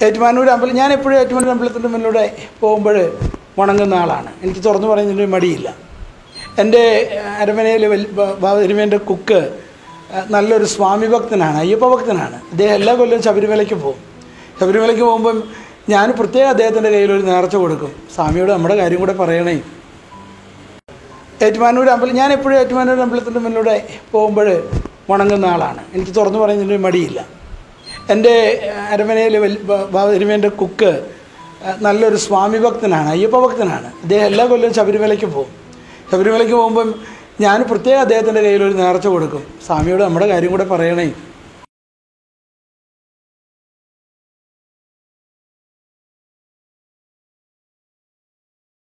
ഏറ്റുമാനൂർ അമ്പലം ഞാൻ എപ്പോഴും ഏറ്റുമാനൂർ അമ്പലത്തിൻ്റെ മുന്നിലൂടെ പോകുമ്പോൾ വണങ്ങുന്ന ആളാണ് എനിക്ക് തുറന്നു പറയുന്നതിന് മടിയില്ല എൻ്റെ അരമനയിൽ തിരുമേൻ്റെ കുക്ക് അഹ് നല്ലൊരു സ്വാമി ഭക്തനാണ് അയ്യപ്പ ഭക്തനാണ് അദ്ദേഹം എല്ലാ കൊല്ലവും ശബരിമലയ്ക്ക് പോകും ശബരിമലയ്ക്ക് പോകുമ്പം ഞാൻ പ്രത്യേകം അദ്ദേഹത്തിൻ്റെ കയ്യിൽ ഒരു നേർച്ച കൊടുക്കും സ്വാമിയോട് നമ്മുടെ കാര്യം കൂടെ പറയണേ ഏറ്റുമാനൂർ അമ്പലം ഞാൻ എപ്പോഴും ഏറ്റുമാനൂർ അമ്പലത്തിൻ്റെ മുന്നിലൂടെ പോകുമ്പോൾ വണങ്ങുന്ന ആളാണ് എനിക്ക് തുറന്നു പറയുന്നതിന് മടിയില്ല എൻ്റെ അരമനയിൽ തിരുമേൻ്റെ കുക്ക് അഹ് നല്ലൊരു സ്വാമി ഭക്തനാണ് അയ്യപ്പ ഭക്തനാണ് അദ്ദേഹം എല്ലാ കൊല്ലവും ശബരിമലയ്ക്ക് പോകും ശബരിമലയ്ക്ക് പോകുമ്പം ഞാൻ പ്രത്യേകം അദ്ദേഹത്തിൻ്റെ കയ്യിൽ ഒരു നേർച്ച കൊടുക്കും സ്വാമിയോട് നമ്മുടെ കാര്യം കൂടെ പറയണേ